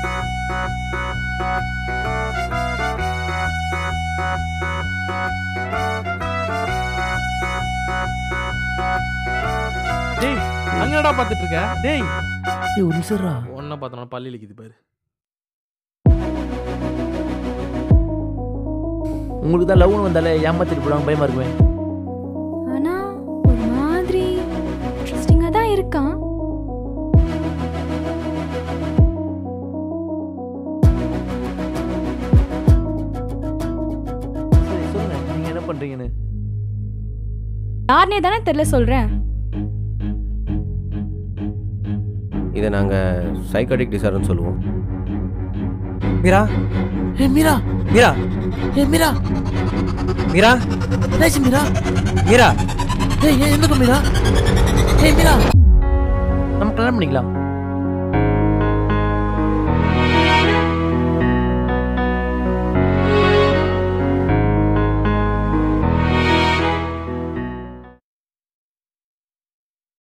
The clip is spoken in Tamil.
டேய் அங்கடா பார்த்துட்டு இருக்க டேய் ஏய் ஒரு நிமிஷம்ரா ஒன்ன பார்த்தனா பல்லி இழுக்குது பாரு உங்களுக்கு தான் லவ்னு வந்தாலே ஏமாத்திட்டு போடுவாங்க பயமா இருக்குவேன் ஆனா ஒரு மாதிரி இன்ட்ரெஸ்டிங்கா தான் இருக்கான் சரி சொல்லுங்க நீங்க என்ன பண்றீங்கன்னு யாருனே தானே தெரியல சொல்றேன் இதை நாங்கள் சைக்காட்டிக் டிசார்டர்னு சொல்லுவோம் மீரா ஏ மீரா மீரா ஏ மீரா மீரா ஏச்சு மீரா மீரா ஏய் ஏன் எந்த மீரா ஏய் மீரா நம்ம கல்யாணம் பண்ணிக்கலாம்